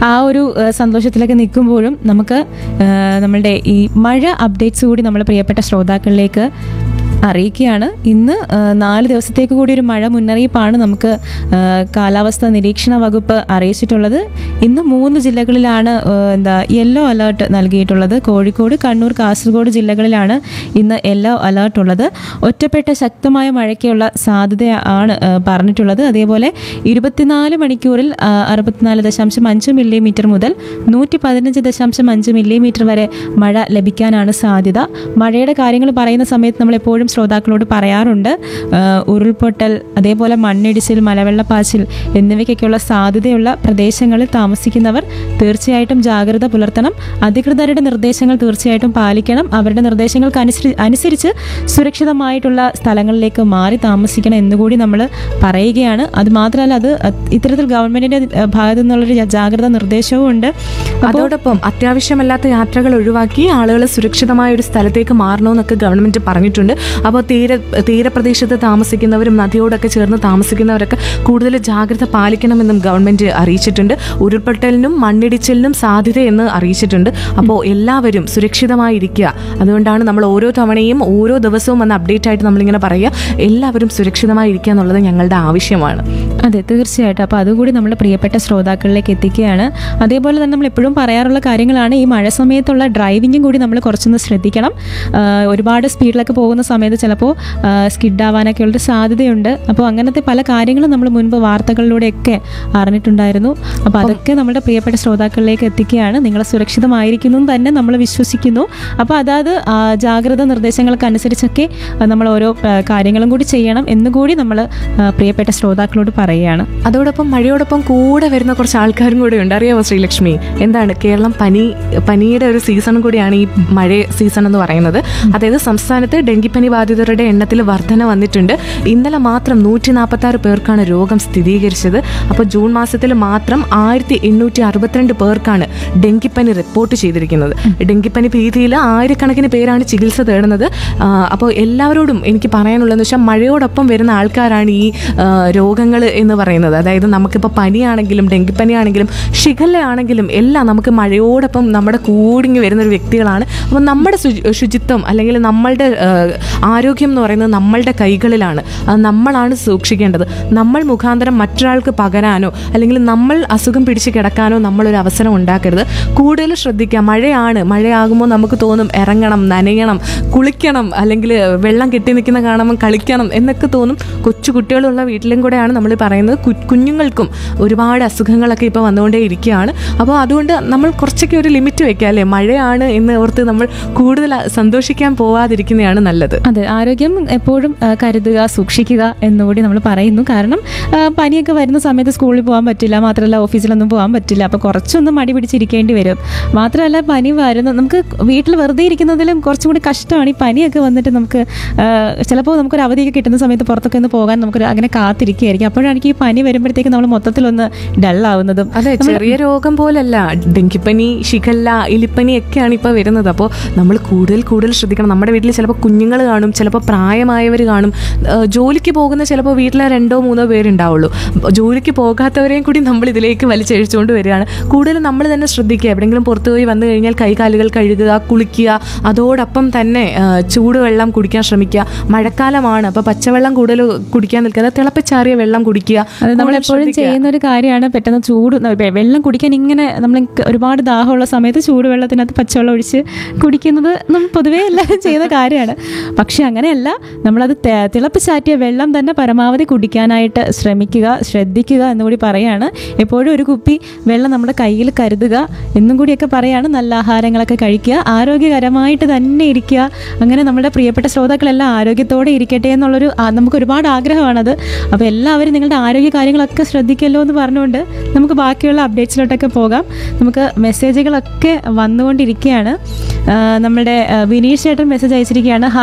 ആ ഒരു ആ, സന്തോഷത്തിലൊക്കെ നിൽക്കുമ്പോഴും നമുക്ക് ആ, നമ്മളുടെ ഈ മഴ അപ്ഡേറ്റ്സ് കൂടി നമ്മൾ പ്രിയപ്പെട്ട ശ്രോതാക്കളിലേക്ക് അറിയിക്കുകയാണ് ഇന്ന് ആ, നാല് ദിവസത്തേക്ക് കൂടി ഒരു മഴ മുന്നറിയിപ്പാണ് നമുക്ക് ആ, കാലാവസ്ഥാ നിരീക്ഷണ വകുപ്പ് അറിയിച്ചിട്ടുള്ളത് ഇന്ന് മൂന്ന് ജില്ലകളിലാണ് ആ, എന്താ യെല്ലോ അലേർട്ട് നൽകിയിട്ടുള്ളത് കോഴിക്കോട് കണ്ണൂർ കാസർഗോഡ് ജില്ലകളിലാണ് ഇന്ന് യെല്ലോ അലേർട്ട് ഉള്ളത് ഒറ്റപ്പെട്ട ശക്തമായ മഴയ്ക്കുള്ള സാധ്യത ആണ് ആ, പറഞ്ഞിട്ടുള്ളത് അതേപോലെ ഇരുപത്തിനാല് മണിക്കൂറിൽ ആ, അറുപത്തിനാല് ദശാംശം അഞ്ച് മില്ലിമീറ്റർ മുതൽ നൂറ്റി പതിനഞ്ച് ദശാംശം അഞ്ച് മില്ലിമീറ്റർ വരെ മഴ ലഭിക്കാനാണ് സാധ്യത മഴയുടെ കാര്യങ്ങൾ പറയുന്ന സമയത്ത് നമ്മൾ എപ്പോഴും ശ്രോതാക്കളോട് പറയാറുണ്ട് ആ, ഉരുൾപൊട്ടൽ അതേപോലെ മണ്ണിടിച്ചിൽ മലവെള്ളപ്പാച്ചിൽ എന്നിവയ്ക്കൊക്കെയുള്ള സാധ്യതയുള്ള പ്രദേശങ്ങളിൽ താമസിക്കുന്നവർ തീർച്ചയായിട്ടും ജാഗ്രത പുലർത്തണം അധികൃതരുടെ നിർദ്ദേശങ്ങൾ തീർച്ചയായിട്ടും പാലിക്കണം അവരുടെ നിർദ്ദേശങ്ങൾക്ക് അനുസരി അനുസരിച്ച് സുരക്ഷിതമായിട്ടുള്ള സ്ഥലങ്ങളിലേക്ക് മാറി താമസിക്കണം എന്നുകൂടി നമ്മൾ പറയുകയാണ് അത് മാത്രമല്ല അത് ഇത്തരത്തിൽ ഗവൺമെന്റിന്റെ ആ, ഭാഗത്തു നിന്നുള്ളൊരു ജാഗ്രതാ നിർദ്ദേശവും ഉണ്ട് അപ്പോൾ അതോടൊപ്പം അത്യാവശ്യമല്ലാത്ത യാത്രകൾ ഒഴിവാക്കി ആളുകൾ സുരക്ഷിതമായ ഒരു സ്ഥലത്തേക്ക് മാറണമെന്നൊക്കെ ഗവൺമെന്റ് പറഞ്ഞിട്ടുണ്ട് അപ്പോൾ തീര തീരപ്രദേശത്ത് താമസിക്കുന്നവരും നദിയോടൊക്കെ ചേർന്ന് താമസിക്കുന്നവരൊക്കെ കൂടുതൽ ജാഗ്രത പാലിക്കണമെന്നും ഗവൺമെന്റ് അറിയിച്ചിട്ടുണ്ട് ഉരുൾപൊട്ടലിനും മണ്ണിടിച്ചിലിനും സാധ്യതയെന്ന് അറിയിച്ചിട്ടുണ്ട് അപ്പോൾ എല്ലാവരും സുരക്ഷിതമായിരിക്കുക അതുകൊണ്ടാണ് നമ്മൾ ഓരോ തവണയും ഓരോ ദിവസവും വന്ന് അപ്ഡേറ്റ് ആയിട്ട് നമ്മളിങ്ങനെ പറയുക എല്ലാവരും സുരക്ഷിതമായിരിക്കുക എന്നുള്ളത് ഞങ്ങളുടെ ആവശ്യമാണ് അതെ തീർച്ചയായിട്ടും അപ്പോൾ അതുകൂടി നമ്മൾ പ്രിയപ്പെട്ട ശ്രോതാക്കളിലേക്ക് എത്തിക്കുകയാണ് അതേപോലെ തന്നെ നമ്മൾ എപ്പോഴും പറയാറുള്ള കാര്യങ്ങളാണ് ഈ മഴ സമയത്തുള്ള ഡ്രൈവിങ്ങും കൂടി നമ്മൾ കുറച്ചൊന്ന് ശ്രദ്ധിക്കണം ആ, ഒരുപാട് സ്പീഡിലൊക്കെ പോകുന്ന സമയത്ത് ചിലപ്പോൾ സ്കിഡ് ആവാനൊക്കെ ഉള്ള സാധ്യതയുണ്ട് അപ്പോൾ അങ്ങനത്തെ പല കാര്യങ്ങളും നമ്മൾ മുൻപ് വാർത്തകളിലൂടെയൊക്കെ അറിഞ്ഞിട്ടുണ്ടായിരുന്നു അപ്പോൾ അതൊക്കെ നമ്മുടെ പ്രിയപ്പെട്ട ശ്രോതാക്കളിലേക്ക് എത്തിക്കുകയാണ് നിങ്ങൾ സുരക്ഷിതമായിരിക്കുന്നു എന്ന് തന്നെ നമ്മൾ വിശ്വസിക്കുന്നു അപ്പോൾ അതായത് ആ, ജാഗ്രത നിർദ്ദേശങ്ങൾക്ക് അനുസരിച്ചൊക്കെ ആ, നമ്മൾ ഓരോ ആ, കാര്യങ്ങളും കൂടി ചെയ്യണം എന്നുകൂടി നമ്മൾ ആ, പ്രിയപ്പെട്ട ശ്രോതാക്കളോട് പറയുകയാണ് അതോടൊപ്പം മഴയോടൊപ്പം കൂടെ വരുന്ന കുറച്ച് ആൾക്കാരും കൂടെ ഉണ്ട് അറിയാമോ ശ്രീലക്ഷ്മി എന്താണ് കേരളം പനി പനിയുടെ ഒരു സീസണും കൂടിയാണ് ഈ മഴ സീസൺ എന്ന് പറയുന്നത് അതായത് സംസ്ഥാനത്ത് ഡെങ്കിപ്പനി ബാധിതരുടെ എണ്ണത്തിൽ വർധന വന്നിട്ടുണ്ട് ഇന്നലെ മാത്രം നൂറ്റി നാൽപ്പത്തി ആറ് പേർക്കാണ് രോഗം സ്ഥിരീകരിച്ചത് അപ്പോൾ ജൂൺ മാസത്തിൽ മാത്രം ആയിരത്തി എണ്ണൂറ്റി അറുപത്തിരണ്ട് പേർക്കാണ് ഡെങ്കിപ്പനി റിപ്പോർട്ട് ചെയ്തിരിക്കുന്നത് ഡെങ്കിപ്പനി ഭീതിയിൽ ആയിരക്കണക്കിന് പേരാണ് ചികിത്സ തേടുന്നത് അപ്പോൾ എല്ലാവരോടും എനിക്ക് പറയാനുള്ളതെന്ന് വെച്ചാൽ മഴയോടൊപ്പം വരുന്ന ആൾക്കാരാണ് ഈ രോഗങ്ങൾ എന്ന് പറയുന്നത് അതായത് നമുക്കിപ്പോൾ പനിയാണെങ്കിലും ഡെങ്കിപ്പനി ആണെങ്കിലും ഷിഗല്ല ആണെങ്കിലും എല്ലാം നമുക്ക് മഴയോടൊപ്പം നമ്മുടെ കൂടിങ്ങി വരുന്ന ഒരു വ്യക്തികളാണ് അപ്പോൾ നമ്മുടെ ശുചി- ശുചിത്വം അല്ലെങ്കിൽ നമ്മളുടെ ആ, ആരോഗ്യം എന്ന് പറയുന്നത് നമ്മളുടെ കൈകളിലാണ് അത് നമ്മളാണ് സൂക്ഷിക്കേണ്ടത് നമ്മൾ മുഖാന്തരം മറ്റൊരാൾക്ക് പകരാനോ അല്ലെങ്കിൽ നമ്മൾ അസുഖം പിടിച്ച് കിടക്കാനോ നമ്മളൊരു അവസരം ഉണ്ടാക്കരുത് കൂടുതൽ ശ്രദ്ധിക്കുക മഴയാണ് മഴയാകുമ്പോൾ നമുക്ക് തോന്നും ഇറങ്ങണം നനയണം കുളിക്കണം അല്ലെങ്കിൽ വെള്ളം കെട്ടി നിൽക്കുന്ന കാണുമ്പോൾ കളിക്കണം എന്നൊക്കെ തോന്നും കൊച്ചു കുട്ടികളുള്ള വീട്ടിലും കൂടെയാണ് നമ്മൾ പറയുന്നത് കു- കുഞ്ഞുങ്ങൾക്കും ഒരുപാട് അസുഖങ്ങളൊക്കെ ഇപ്പോൾ വന്നുകൊണ്ടേ ഇരിക്കുകയാണ് അപ്പോൾ അതുകൊണ്ട് നമ്മൾ കുറച്ചൊക്കെ ഒരു ലിമിറ്റ് വെക്കുക അല്ലേ മഴയാണ് എന്ന് ഓർത്ത് നമ്മൾ കൂടുതൽ സന്തോഷിക്കാൻ പോവാതിരിക്കുന്നതാണ് നല്ലത് അതെ ആരോഗ്യം എപ്പോഴും ആ, കരുതുക സൂക്ഷിക്കുക എന്നുകൂടി നമ്മൾ പറയുന്നു കാരണം ആ, പനിയൊക്കെ വരുന്ന സമയത്ത് സ്കൂളിൽ പോകാൻ പറ്റില്ല മാത്രമല്ല ഓഫീസിലൊന്നും പോകാൻ പറ്റില്ല അപ്പോൾ കുറച്ചൊന്നും മടി പിടിച്ചിരിക്കേണ്ടി വരും മാത്രമല്ല പനി വരുന്ന നമുക്ക് വീട്ടിൽ വെറുതെ ഇരിക്കുന്നതിലും കുറച്ചും കൂടി കഷ്ടമാണ് ഈ പനിയൊക്കെ വന്നിട്ട് നമുക്ക് ആ, ചിലപ്പോൾ നമുക്കൊരു അവധിയൊക്കെ കിട്ടുന്ന സമയത്ത് പുറത്തൊക്കെ ഒന്ന് പോകാൻ നമുക്ക് അങ്ങനെ കാത്തിരിക്കുകയായിരിക്കും അപ്പോഴാണ് ഈ പനി വരുമ്പോഴത്തേക്ക് നമ്മൾ മൊത്തത്തിലൊന്ന് ഡള്ളാവുന്നതും അതെ ചെറിയ രോഗം പോലല്ല ഡെങ്കിപ്പനി ഷിഗല്ല എലിപ്പനി ഒക്കെയാണ് ഇപ്പോൾ വരുന്നത് അപ്പോൾ നമ്മൾ കൂടുതൽ കൂടുതൽ ശ്രദ്ധിക്കണം നമ്മുടെ വീട്ടിൽ ചിലപ്പോൾ കുഞ്ഞുങ്ങൾ കാണും ചിലപ്പോൾ പ്രായമായവർ കാണും ഏഹ് ജോലിക്ക് പോകുന്ന ചിലപ്പോൾ വീട്ടിലെ രണ്ടോ മൂന്നോ പേരുണ്ടാവുള്ളൂ അപ്പോൾ ജോലിക്ക് പോകാത്തവരെയും കൂടി നമ്മൾ ഇതിലേക്ക് വലിച്ചഴിച്ചുകൊണ്ട് വരികയാണ് കൂടുതൽ നമ്മൾ തന്നെ ശ്രദ്ധിക്കുക എവിടെയെങ്കിലും പുറത്തു പോയി വന്നു കഴിഞ്ഞാൽ കൈകാലുകൾ കഴുകുക കുളിക്കുക അതോടൊപ്പം തന്നെ ഏഹ് ചൂടുവെള്ളം കുടിക്കാൻ ശ്രമിക്കുക മഴക്കാലമാണ് അപ്പോൾ പച്ചവെള്ളം കൂടുതൽ കുടിക്കാൻ നിൽക്കാതെ തിളപ്പിച്ചാറിയ വെള്ളം കുടിക്കുക അത് നമ്മൾ കൂടുതൽ എപ്പോഴും ശ്രദ്ധിക്കുക. ചെയ്യുന്ന ഒരു കാര്യമാണ് പെട്ടെന്ന് ചൂട് വെ- വെള്ളം കുടിക്കാൻ ഇങ്ങനെ നമ്മൾ ഒരുപാട് ദാഹമുള്ള സമയത്ത് ചൂടുവെള്ളത്തിനകത്ത് പച്ചവെള്ളം ഒഴിച്ച് കുടിക്കുന്നത് നമ്മൾ പൊതുവേ എല്ലാവരും ചെയ്യുന്ന കാര്യമാണ് പക്ഷെ അങ്ങനെയല്ല നമ്മളത് തെ- തിളപ്പിച്ചാറ്റിയ വെള്ളം തന്നെ പരമാവധി കുടിക്കാനായിട്ട് ശ്രമിക്കുക ശ്രദ്ധിക്കുക എന്നുകൂടി പറയാണ് എപ്പോഴും ഒരു കുപ്പി വെള്ളം നമ്മുടെ കയ്യിൽ കരുതുക എന്നും കൂടിയൊക്കെ പറയാണ് നല്ല ആഹാരങ്ങളൊക്കെ കഴിക്കുക ആരോഗ്യകരമായിട്ട് തന്നെ ഇരിക്കുക അങ്ങനെ നമ്മുടെ പ്രിയപ്പെട്ട ശ്രോതാക്കളെല്ലാം ആരോഗ്യത്തോടെ ഇരിക്കട്ടെ എന്നുള്ളൊരു ആ, നമുക്ക് ഒരുപാട് ആഗ്രഹമാണത് അപ്പോൾ എല്ലാവരും നിങ്ങളുടെ ആരോഗ്യ കാര്യങ്ങളൊക്കെ ശ്രദ്ധിക്കല്ലോ എന്ന് പറഞ്ഞുകൊണ്ട് നമുക്ക് ബാക്കിയുള്ള അപ്ഡേറ്റ്സിലോട്ടൊക്കെ പോകാം നമുക്ക് മെസ്സേജുകളൊക്കെ വന്നുകൊണ്ടിരിക്കുകയാണ് ആ, നമ്മുടെ ആ, വിനീഷ് ചേട്ടൻ മെസ്സേജ് അയച്ചിരിക്കുകയാണ് ഹായ് സുചിച്ച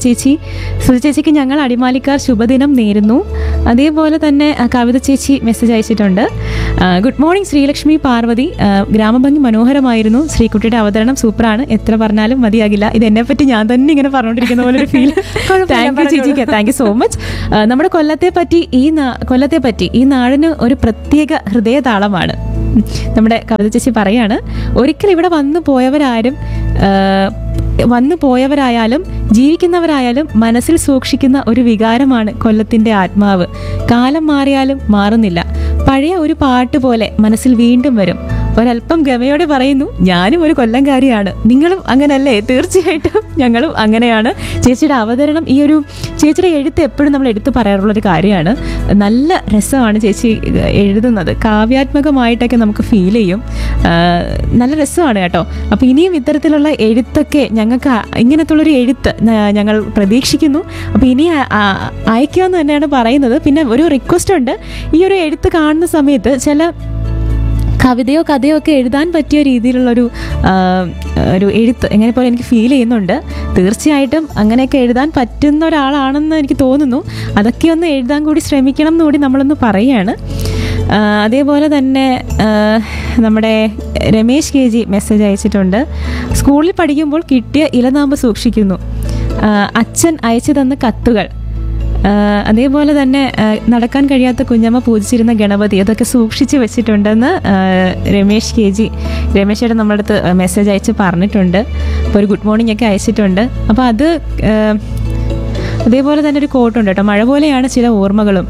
ചേച്ചി സുധ ചേച്ചിക്ക് ഞങ്ങൾ അടിമാലിക്കാർ ശുഭദിനം നേരുന്നു അതേപോലെ തന്നെ ആ, കവിത ചേച്ചി മെസ്സേജ് അയച്ചിട്ടുണ്ട് ആ, ഗുഡ് മോർണിംഗ് ശ്രീലക്ഷ്മി പാർവതി ആ, ഗ്രാമഭംഗി മനോഹരമായിരുന്നു ശ്രീകുട്ടിയുടെ അവതരണം സൂപ്പറാണ് എത്ര പറഞ്ഞാലും മതിയാകില്ല ഇത് എന്നെ പറ്റി ഞാൻ തന്നെ ഇങ്ങനെ പറഞ്ഞുകൊണ്ടിരിക്കുന്ന പോലെ ഒരു ഫീൽ താങ്ക് യു ചേച്ചിക്ക് താങ്ക് യു സോ മച്ച് നമ്മുടെ കൊല്ലത്തെ പറ്റി ഈ നാ- കൊല്ലത്തെ പറ്റി ഈ നാടിന് ഒരു പ്രത്യേക ഹൃദയതാളമാണ് നമ്മുടെ കവിത ചേച്ചി പറയാണ് ഒരിക്കൽ ഇവിടെ വന്നു പോയവരാരും ആ, വന്നു പോയവരായാലും ജീവിക്കുന്നവരായാലും മനസ്സിൽ സൂക്ഷിക്കുന്ന ഒരു വികാരമാണ് കൊല്ലത്തിന്റെ ആത്മാവ് കാലം മാറിയാലും മാറുന്നില്ല പഴയ ഒരു പാട്ട് പോലെ മനസ്സിൽ വീണ്ടും വരും ഒരല്പം ഗമയോടെ പറയുന്നു ഞാനും ഒരു കൊല്ലംകാരിയാണ് നിങ്ങളും അങ്ങനല്ലേ തീർച്ചയായിട്ടും ഞങ്ങളും അങ്ങനെയാണ് ചേച്ചിയുടെ അവതരണം ഈ ഒരു ചേച്ചിയുടെ എഴുത്ത് എപ്പോഴും നമ്മൾ എടുത്തു പറയാറുള്ള ഒരു കാര്യമാണ് നല്ല രസമാണ് ചേച്ചി എഴുതുന്നത് കാവ്യാത്മകമായിട്ടൊക്കെ നമുക്ക് ഫീൽ ചെയ്യും ആ, നല്ല രസമാണ് കേട്ടോ അപ്പോൾ ഇനിയും ഇത്തരത്തിലുള്ള എഴുത്തൊക്കെ ഞങ്ങൾക്ക് അ- ഇങ്ങനത്തുള്ളൊരു എഴുത്ത് ന- ഞങ്ങൾ പ്രതീക്ഷിക്കുന്നു അപ്പോൾ ഇനി അ- അ- അയക്കാമെന്ന് തന്നെയാണ് പറയുന്നത് പിന്നെ ഒരു റിക്വസ്റ്റ് ഉണ്ട് ഈ ഒരു എഴുത്ത് കാണുന്ന സമയത്ത് ചില കവിതയോ കഥയോ ഒക്കെ എഴുതാൻ പറ്റിയ രീതിയിലുള്ളൊരു ആ, ഒരു എഴുത്ത് എങ്ങനെ പോലെ എനിക്ക് ഫീൽ ചെയ്യുന്നുണ്ട് തീർച്ചയായിട്ടും അങ്ങനെയൊക്കെ എഴുതാൻ പറ്റുന്ന ഒരാളാണെന്ന് എനിക്ക് തോന്നുന്നു അതൊക്കെ ഒന്ന് എഴുതാൻ കൂടി ശ്രമിക്കണം എന്ന് കൂടി നമ്മളൊന്ന് പറയുകയാണ് ആ, അതേപോലെ തന്നെ ആ, നമ്മുടെ രമേശ് കെ ജി മെസ്സേജ് അയച്ചിട്ടുണ്ട് സ്കൂളിൽ പഠിക്കുമ്പോൾ കിട്ടിയ ഇലനാമ്പ് സൂക്ഷിക്കുന്നു ആ, അച്ഛൻ അയച്ചു തന്ന കത്തുകൾ ആഹ് അതേപോലെ തന്നെ ആഹ് നടക്കാൻ കഴിയാത്ത കുഞ്ഞമ്മ പൂജിച്ചിരുന്ന ഗണപതി അതൊക്കെ സൂക്ഷിച്ച് വെച്ചിട്ടുണ്ടെന്ന് ആഹ് രമേശ് കെ ജി രമേശയുടെ നമ്മുടെ അടുത്ത് മെസ്സേജ് അയച്ച് പറഞ്ഞിട്ടുണ്ട് അപ്പോൾ ഒരു ഗുഡ് മോർണിംഗ് ഒക്കെ അയച്ചിട്ടുണ്ട് അപ്പോൾ അത് ആഹ് അതേപോലെ തന്നെ ഒരു കോട്ടുണ്ട് കേട്ടോ മഴ പോലെയാണ് ചില ഓർമ്മകളും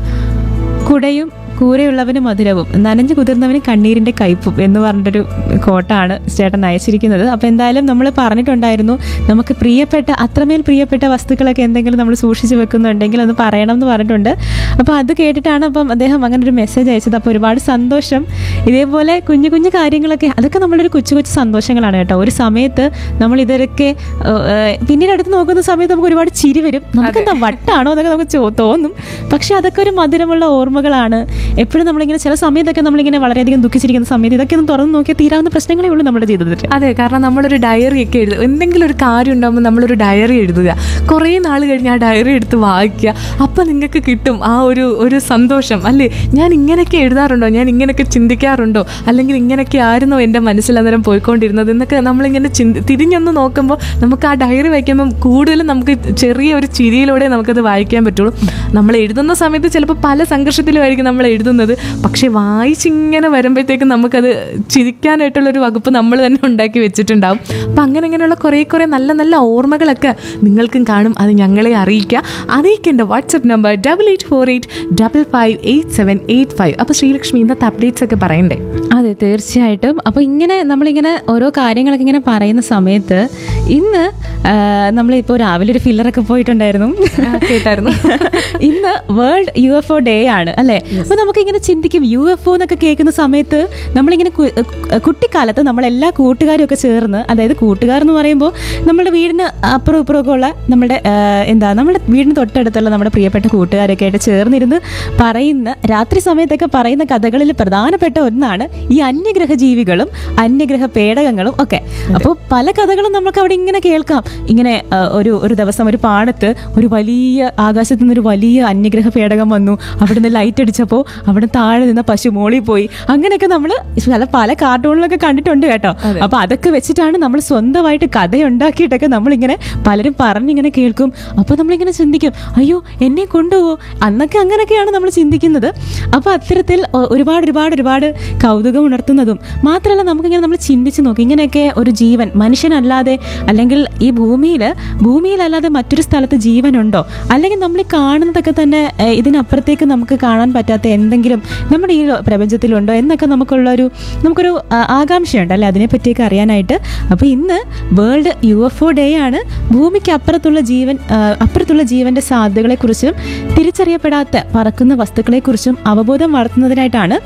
കുടയും കൂരെയുള്ളവന് മധുരവും നനഞ്ഞു കുതിർന്നവന് കണ്ണീരിന്റെ കയ്പും എന്ന് പറഞ്ഞിട്ടൊരു കോട്ടാണ് ചേട്ടൻ അയച്ചിരിക്കുന്നത് അപ്പോൾ എന്തായാലും നമ്മൾ പറഞ്ഞിട്ടുണ്ടായിരുന്നു നമുക്ക് പ്രിയപ്പെട്ട അത്രമേൽ പ്രിയപ്പെട്ട വസ്തുക്കളൊക്കെ എന്തെങ്കിലും നമ്മൾ സൂക്ഷിച്ചു വെക്കുന്നുണ്ടെങ്കിൽ ഒന്ന് പറയണം എന്ന് പറഞ്ഞിട്ടുണ്ട് അപ്പോൾ അത് കേട്ടിട്ടാണ് അപ്പം അദ്ദേഹം അങ്ങനെ ഒരു മെസ്സേജ് അയച്ചത് അപ്പോൾ ഒരുപാട് സന്തോഷം ഇതേപോലെ കുഞ്ഞു കുഞ്ഞു കാര്യങ്ങളൊക്കെ അതൊക്കെ നമ്മളൊരു കൊച്ചു കൊച്ചു സന്തോഷങ്ങളാണ് കേട്ടോ ഒരു സമയത്ത് നമ്മൾ ഇതൊക്കെ ഏഹ്, ഏഹ്, പിന്നീട് അടുത്ത് നോക്കുന്ന സമയത്ത് നമുക്ക് ഒരുപാട് ചിരി വരും നമുക്ക് എന്താ വട്ടാണോ എന്നൊക്കെ നമുക്ക് ചോ- തോന്നും പക്ഷെ അതൊക്കെ ഒരു മധുരമുള്ള ഓർമ്മകളാണ് എപ്പോഴും നമ്മളിങ്ങനെ ചില സമയത്തൊക്കെ നമ്മളിങ്ങനെ വളരെയധികം ദുഃഖിച്ചിരിക്കുന്ന സമയത്ത് ഇതൊക്കെ ഒന്ന് തുറന്ന് നോക്കിയാൽ തീരാവുന്ന പ്രശ്നങ്ങളേ ഉള്ളൂ നമ്മുടെ ജീവിതത്തിൽ അതെ കാരണം നമ്മളൊരു ഡയറി ഒക്കെ എഴുതുക എന്തെങ്കിലും ഒരു കാര്യം ഉണ്ടാകുമ്പോൾ നമ്മളൊരു ഡയറി എഴുതുക കുറേ നാൾ കഴിഞ്ഞ് ആ ഡയറി എടുത്ത് വായിക്കുക അപ്പം നിങ്ങൾക്ക് കിട്ടും ആ ഒരു ഒരു സന്തോഷം അല്ലേ ഞാൻ ഇങ്ങനെയൊക്കെ എഴുതാറുണ്ടോ ഞാൻ ഇങ്ങനെയൊക്കെ ചിന്തിക്കാറുണ്ടോ അല്ലെങ്കിൽ ഇങ്ങനെയൊക്കെ ആയിരുന്നോ എൻ്റെ മനസ്സിൽ അന്നേരം പോയിക്കൊണ്ടിരുന്നത് എന്നൊക്കെ നമ്മളിങ്ങനെ ചിന്തി തിരിഞ്ഞൊന്ന് നോക്കുമ്പോൾ നമുക്ക് ആ ഡയറി വായിക്കുമ്പം കൂടുതലും നമുക്ക് ചെറിയ ഒരു ചിരിയിലൂടെ നമുക്കത് വായിക്കാൻ പറ്റുള്ളൂ നമ്മൾ എഴുതുന്ന സമയത്ത് ചിലപ്പോൾ പല സംഘർഷത്തിലുമായിരിക്കും നമ്മൾ എഴുതുന്നത് പക്ഷേ വായിച്ചിങ്ങനെ വരുമ്പോഴത്തേക്കും നമുക്കത് ചിരിക്കാനായിട്ടുള്ളൊരു വകുപ്പ് നമ്മൾ തന്നെ ഉണ്ടാക്കി വെച്ചിട്ടുണ്ടാവും അപ്പം അങ്ങനെ അങ്ങനെയുള്ള കുറേ കുറേ നല്ല നല്ല ഓർമ്മകളൊക്കെ നിങ്ങൾക്കും കാണും അത് ഞങ്ങളെ അറിയിക്കുക അറിയിക്കേണ്ട WhatsApp number double eight four eight double five eight seven eight five അപ്പോൾ ശ്രീലക്ഷ്മി ഇന്നത്തെ അപ്ഡേറ്റ്സ് ഒക്കെ പറയണ്ടേ അതെ തീർച്ചയായിട്ടും അപ്പോൾ ഇങ്ങനെ നമ്മളിങ്ങനെ ഓരോ കാര്യങ്ങളൊക്കെ ഇങ്ങനെ പറയുന്ന സമയത്ത് ഇന്ന് നമ്മളിപ്പോൾ രാവിലെ ഒരു ഫില്ലറൊക്കെ പോയിട്ടുണ്ടായിരുന്നു കേട്ടായിരുന്നു ഇന്ന് world U F O day ആണ് അല്ലേ അപ്പോൾ നമുക്കിങ്ങനെ ചിന്തിക്കും യു എഫ് ഒ എന്നൊക്കെ കേൾക്കുന്ന സമയത്ത് നമ്മളിങ്ങനെ കു- കു- കുട്ടിക്കാലത്ത് നമ്മളെല്ലാ കൂട്ടുകാരും ഒക്കെ ചേർന്ന് അതായത് കൂട്ടുകാർ എന്ന് പറയുമ്പോൾ നമ്മുടെ വീടിന് അപ്പുറം ഇപ്പുറം ഒക്കെ ഉള്ള നമ്മുടെ ആ, എന്താ നമ്മുടെ വീടിന് തൊട്ടടുത്തുള്ള നമ്മുടെ പ്രിയപ്പെട്ട കൂട്ടുകാരൊക്കെ ആയിട്ട് ചേർന്നിരുന്ന് പറയുന്ന രാത്രി സമയത്തൊക്കെ പറയുന്ന കഥകളിൽ പ്രധാനപ്പെട്ട ഒന്നാണ് ഈ അന്യഗ്രഹ ജീവികളും അന്യഗ്രഹ പേടകങ്ങളും ഒക്കെ അപ്പോൾ പല കഥകളും നമുക്ക് അവിടെ ഇങ്ങനെ കേൾക്കാം ഇങ്ങനെ ആ, ഒരു ഒരു ദിവസം ഒരു പാടത്ത് ഒരു വലിയ ആകാശത്ത് നിന്ന് ഒരു വലിയ അന്യഗ്രഹ പേടകം വന്നു അവിടുന്ന് ലൈറ്റ് അടിച്ചപ്പോൾ അവിടെ താഴെ നിന്ന പശു മോളിൽ പോയി അങ്ങനെയൊക്കെ നമ്മൾ പല പല കാർട്ടൂണിലൊക്കെ കണ്ടിട്ടുണ്ട് കേട്ടോ അപ്പൊ അതൊക്കെ വെച്ചിട്ടാണ് നമ്മൾ സ്വന്തമായിട്ട് കഥയുണ്ടാക്കിയിട്ടൊക്കെ നമ്മളിങ്ങനെ പലരും പറഞ്ഞിങ്ങനെ കേൾക്കും അപ്പോൾ നമ്മളിങ്ങനെ ചിന്തിക്കും അയ്യോ എന്നെ കൊണ്ടുപോകുമോ അന്നൊക്കെ അങ്ങനെയൊക്കെയാണ് നമ്മൾ ചിന്തിക്കുന്നത് അപ്പോൾ അത്തരത്തിൽ ഒ- ഒരുപാട് ഒരുപാട് ഒരുപാട് കൗതുകം ഉണർത്തുന്നതും മാത്രമല്ല നമുക്കിങ്ങനെ നമ്മൾ ചിന്തിച്ച് നോക്കി ഇങ്ങനെയൊക്കെ ഒരു ജീവൻ മനുഷ്യനല്ലാതെ അല്ലെങ്കിൽ ഈ ഭൂമിയിൽ ഭൂമിയിലല്ലാതെ മറ്റൊരു സ്ഥലത്ത് ജീവനുണ്ടോ അല്ലെങ്കിൽ നമ്മൾ ഈ കാണുന്നതൊക്കെ തന്നെ ഏഹ്, ഇതിനപ്പുറത്തേക്ക് നമുക്ക് കാണാൻ പറ്റാത്ത എന്തെങ്കിലും നമ്മുടെ ഈ ലോ- പ്രപഞ്ചത്തിലുണ്ടോ എന്നൊക്കെ നമുക്കുള്ളൊരു നമുക്കൊരു ആ, ആകാംക്ഷയുണ്ട് അല്ലേ അതിനെപ്പറ്റിയൊക്കെ അറിയാനായിട്ട് അപ്പോൾ ഇന്ന് world U F O day ആണ് ഭൂമിക്ക് അപ്പുറത്തുള്ള ജീവൻ ആ, അപ്പുറത്തുള്ള ജീവന്റെ സാധ്യതകളെക്കുറിച്ചും തിരിച്ചറിയപ്പെടാത്ത പറക്കുന്ന വസ്തുക്കളെക്കുറിച്ചും അവബോധം വളർത്തുന്നതിനായിട്ടാണ്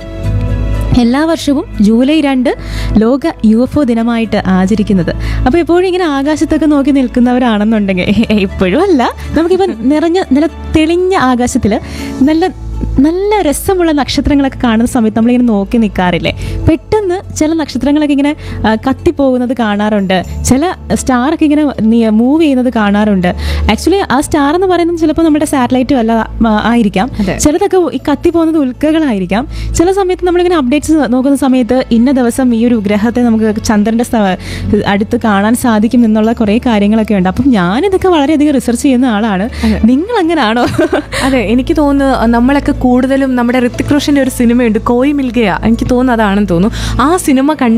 എല്ലാ വർഷവും ജൂലൈ രണ്ട് ലോക യു എഫ് ഒ ദിനമായിട്ട് ആചരിക്കുന്നത് അപ്പോൾ എപ്പോഴും ഇങ്ങനെ ആകാശത്തൊക്കെ നോക്കി നിൽക്കുന്നവരാണെന്നുണ്ടെങ്കിൽ ഇപ്പോഴും അല്ല നമുക്കിപ്പോൾ നിറഞ്ഞ നല്ല തെളിഞ്ഞ ആകാശത്തിൽ നല്ല നല്ല രസമുള്ള നക്ഷത്രങ്ങളൊക്കെ കാണുന്ന സമയത്ത് നമ്മളിങ്ങനെ നോക്കി നിൽക്കാറില്ലേ പെട്ടെന്ന് ചില നക്ഷത്രങ്ങളൊക്കെ ഇങ്ങനെ ആ, കത്തിപ്പോകുന്നത് കാണാറുണ്ട് ചില സ്റ്റാറൊക്കെ ഇങ്ങനെ മൂവ് ചെയ്യുന്നത് കാണാറുണ്ട് ആക്ച്വലി ആ സ്റ്റാർ എന്ന് പറയുന്നത് ചിലപ്പോൾ നമ്മുടെ സാറ്റലൈറ്റും അല്ല ആ, ആയിരിക്കാം അതെ. ചിലതൊക്കെ ഈ കത്തി പോകുന്നത് ഉൽക്കകളായിരിക്കാം ചില സമയത്ത് നമ്മളിങ്ങനെ അപ്ഡേറ്റ്സ് നോക്കുന്ന സമയത്ത് ഇന്ന ദിവസം ഈ ഒരു ഗ്രഹത്തെ നമുക്ക് ചന്ദ്രന്റെ സ്ഥ- അടുത്ത് കാണാൻ സാധിക്കും എന്നുള്ള കുറേ കാര്യങ്ങളൊക്കെ ഉണ്ട് അപ്പം ഞാനിതൊക്കെ വളരെയധികം റിസർച്ച് ചെയ്യുന്ന ആളാണ് നിങ്ങൾ അങ്ങനാണോ അതെ എനിക്ക് തോന്നുന്നു നമ്മളൊക്കെ കൂടുതലും നമ്മുടെ ഋത്തിക് റോഷന്റെ ഒരു സിനിമയുണ്ട് കോയി മിൽഗയ എനിക്ക് തോന്നുന്നു അതാണെന്ന് തോന്നുന്നു ആ സിനിമ കണ്ട്